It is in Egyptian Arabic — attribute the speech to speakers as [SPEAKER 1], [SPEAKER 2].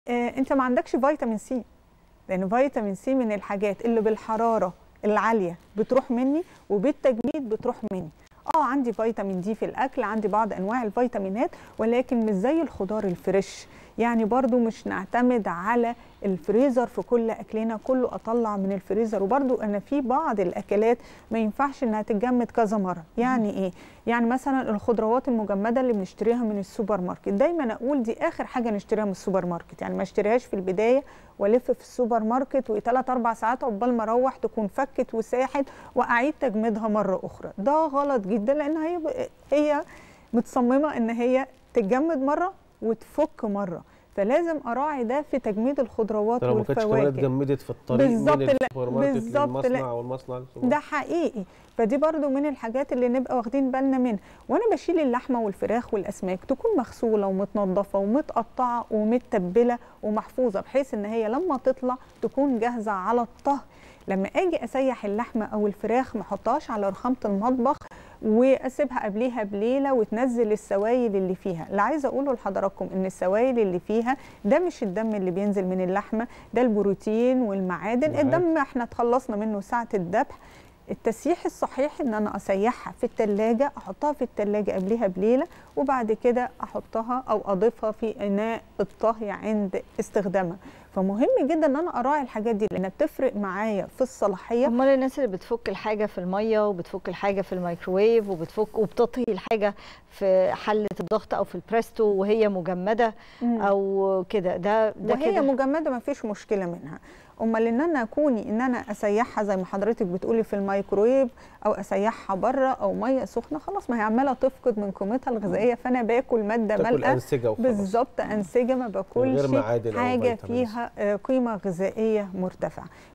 [SPEAKER 1] آه انت ما عندكش فيتامين سي لان فيتامين سي من الحاجات اللي بالحراره العاليه بتروح مني وبالتجميد بتروح مني اه عندي فيتامين دي في الاكل عندي بعض انواع الفيتامينات ولكن مش زي الخضار الفريش يعني برضو مش نعتمد على الفريزر في كل اكلنا كله اطلع من الفريزر وبرضو انا في بعض الاكلات ما ينفعش انها تتجمد كذا مره يعني ايه يعني مثلا الخضروات المجمده اللي بنشتريها من السوبر ماركت دايما اقول دي اخر حاجه نشتريها من السوبر ماركت يعني ما اشتريهاش في البدايه والف في السوبر ماركت وثلاث اربع ساعات عقبال ما اروح تكون فكت وساحت واعيد تجميدها مره اخرى ده غلط جدا لان هي هي متصممه ان هي تتجمد مره وتفك مره فلازم اراعي ده في تجميد الخضروات
[SPEAKER 2] لو ما كانتش كمان
[SPEAKER 1] والفواكه
[SPEAKER 2] اتجمدت في الطريق
[SPEAKER 1] بالظبط،
[SPEAKER 2] من
[SPEAKER 1] لا،
[SPEAKER 2] السوبر ماركت
[SPEAKER 1] بالظبط، لا.
[SPEAKER 2] للمصنع والمصنع للسوبر
[SPEAKER 1] ده حقيقي فدي برضو من الحاجات اللي نبقى واخدين بالنا منها وانا بشيل اللحمه والفراخ والاسماك تكون مغسوله ومتنضفه ومتقطعه ومتبله ومحفوظه بحيث ان هي لما تطلع تكون جاهزه على الطهي لما اجي اسيح اللحمه او الفراخ ما احطهاش على رخامه المطبخ واسيبها قبليها بليله وتنزل السوائل اللي فيها اللي عايزه اقوله لحضراتكم ان السوائل اللي فيها ده مش الدم اللي بينزل من اللحمه ده البروتين والمعادن
[SPEAKER 2] معادن.
[SPEAKER 1] الدم احنا اتخلصنا منه ساعه الذبح التسييح الصحيح ان انا اسيحها في التلاجة احطها في التلاجة قبلها بليله وبعد كده احطها او اضيفها في اناء الطهي عند استخدامها فمهم جدا ان انا اراعي الحاجات دي لانها بتفرق معايا في الصلاحيه
[SPEAKER 3] امال الناس اللي بتفك الحاجه في الميه وبتفك الحاجه في الميكروويف وبتفك وبتطهي الحاجه في حله الضغط او في البريستو وهي مجمده او كده ده ده
[SPEAKER 1] وهي
[SPEAKER 3] كده
[SPEAKER 1] مجمده ما فيش مشكله منها امال ان انا كوني ان انا اسيحها زي ما حضرتك بتقولي في الميكرويف او اسيحها بره او ميه سخنه خلاص ما هي عماله تفقد من قيمتها الغذائيه فانا باكل ماده
[SPEAKER 2] تاكل
[SPEAKER 1] مالئه
[SPEAKER 2] انسجه وخلاص
[SPEAKER 1] بالظبط انسجه ما باكلش
[SPEAKER 2] معادن أو
[SPEAKER 1] حاجه
[SPEAKER 2] فيتامينز.
[SPEAKER 1] فيها آه، قيمه غذائيه مرتفعه